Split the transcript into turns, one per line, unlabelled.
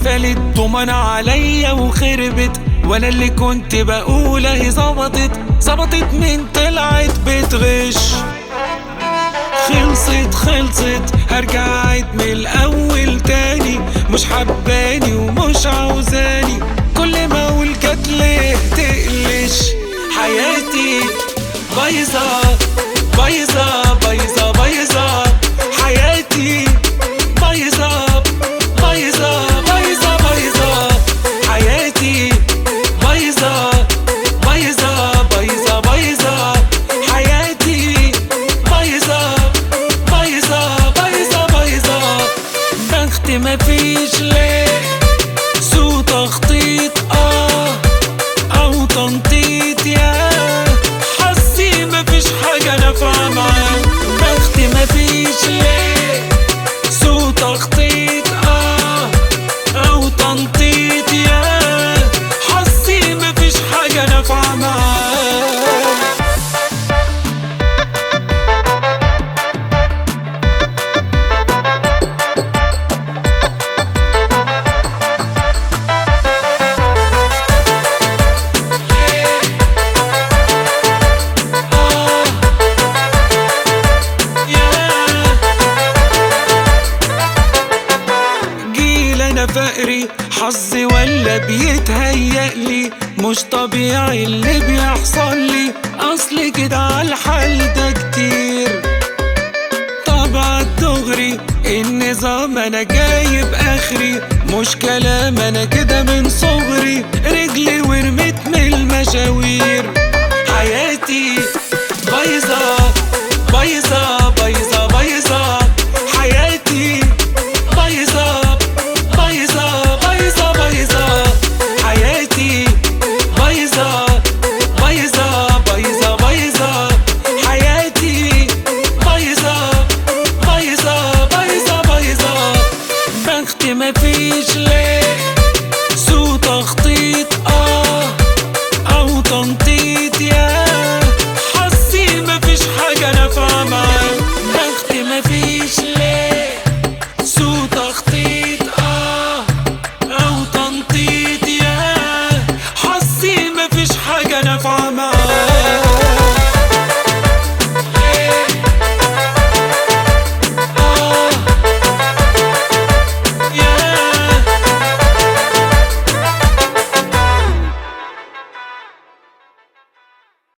قفلت طمانة عليا وخربت وانا اللي كنت بقول اهي ظبطت ظبطت من طلعت بتغش خلصت خلصت هرجع عيد من الاول تاني مش حباني ومش عاوزاني كل ما اقول جت ليه تقلش حياتي بايظه بايظه بايظه بايظه حياتي بايظه بايظه بايظه بايظه حياتي بايظه بايظه بايظه بايظه حياتي بايظه بايظه بايظه بايظه بخت مفيش ليه سوء تخطيط اه او تنطيط يا حسي مفيش حاجة نافعة معاه بخت مفيش ليه سوء تخطيط اه او تنطيط يا حسي مفيش حاجة نافعة معاه آه جيل انا فقري حظي ولا بيتهيألي مش طبيعي اللي بيحصل لي اصل كده عالحال ده كتير طبعا دغري النظام انا جايب اخري مش كلام انا كده من صغري